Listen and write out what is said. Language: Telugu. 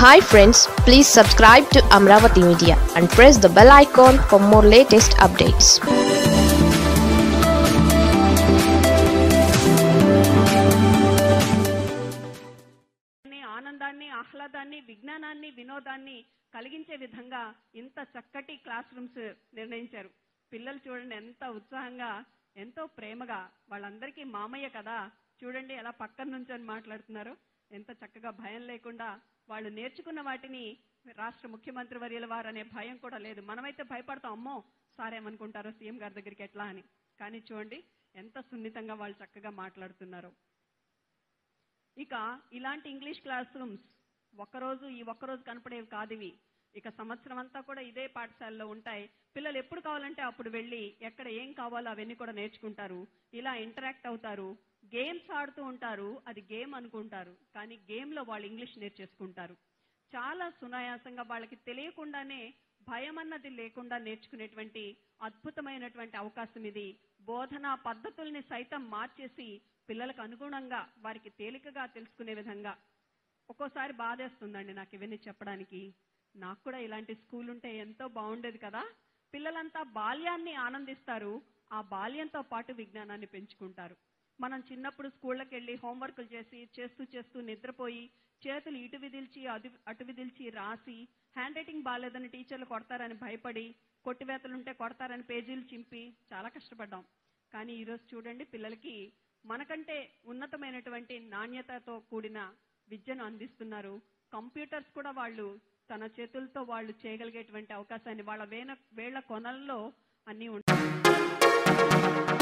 hi friends please subscribe to Amaravati media and press the bell icon for more latest updates ని, ఆనందాన్ని ఆహ్లాదాన్ని విజ్ఞానాన్ని వినోదాన్ని కలిగించే విధంగా ఇంత చక్కటి క్లాస్ రూమ్స్ నిర్ణయించారు పిల్లలు చూడండి ఎంత ఉత్సాహంగా ఎంతో ప్రేమగా వాళ్ళందరికీ మామయ్య కదా చూడండి ఎలా పక్కన నుంచొని మాట్లాడుతున్నారు ఎంత చక్కగా భయం లేకుండా వాళ్ళు నేర్చుకున్న వాటిని రాష్ట్ర ముఖ్యమంత్రి వర్యుల వారు అనే భయం కూడా లేదు మనమైతే భయపడతాం అమ్మో సార్ ఏమనుకుంటారో సీఎం గారి దగ్గరికి ఎట్లా అని కానీ చూడండి ఎంత సున్నితంగా వాళ్ళు చక్కగా మాట్లాడుతున్నారో ఇక ఇలాంటి ఇంగ్లీష్ క్లాస్ రూమ్స్ ఒక్కరోజు ఈ ఒక్కరోజు కనపడేవి కాదు ఇవి ఇక సంవత్సరం అంతా కూడా ఇదే పాఠశాలలో ఉంటాయి పిల్లలు ఎప్పుడు కావాలంటే అప్పుడు వెళ్ళి ఎక్కడ ఏం కావాలో అవన్నీ కూడా నేర్చుకుంటారు ఇలా ఇంటరాక్ట్ అవుతారు గేమ్స్ ఆడుతూ ఉంటారు అది గేమ్ అనుకుంటారు కానీ గేమ్ లో వాళ్ళు ఇంగ్లీష్ నేర్చేసుకుంటారు చాలా సునాయాసంగా వాళ్ళకి తెలియకుండానే భయం అన్నది లేకుండా నేర్చుకునేటువంటి అద్భుతమైనటువంటి అవకాశం ఇది బోధనా పద్ధతుల్ని సైతం మార్చేసి పిల్లలకు అనుగుణంగా వారికి తేలికగా తెలుసుకునే విధంగా ఒక్కోసారి బాధేస్తుందండి నాకు ఇవన్నీ చెప్పడానికి నాకు కూడా ఇలాంటి స్కూల్ ఉంటే ఎంతో బాగుండేది కదా పిల్లలంతా బాల్యాన్ని ఆనందిస్తారు ఆ బాల్యంతో పాటు విజ్ఞానాన్ని పెంచుకుంటారు మనం చిన్నప్పుడు స్కూళ్ళకి వెళ్ళి హోంవర్క్లు చేసి చేస్తూ చేస్తూ నిద్రపోయి చేతులు ఇటు విదిల్చి అటు అటు విదిల్చి రాసి హ్యాండ్ రైటింగ్ బాగాలేదని టీచర్లు కొడతారని భయపడి కొట్టివేతలుంటే కొడతారని పేజీలు చింపి చాలా కష్టపడ్డాం కానీ ఈరోజు చూడండి పిల్లలకి మనకంటే ఉన్నతమైనటువంటి నాణ్యతతో కూడిన విద్యను అందిస్తున్నారు కంప్యూటర్స్ కూడా వాళ్ళు తన చేతులతో వాళ్ళు చేయగలిగేటువంటి అవకాశాన్ని వాళ్ళ వేన వేళ్ల కొనల్లో అన్నీ ఉంటాయి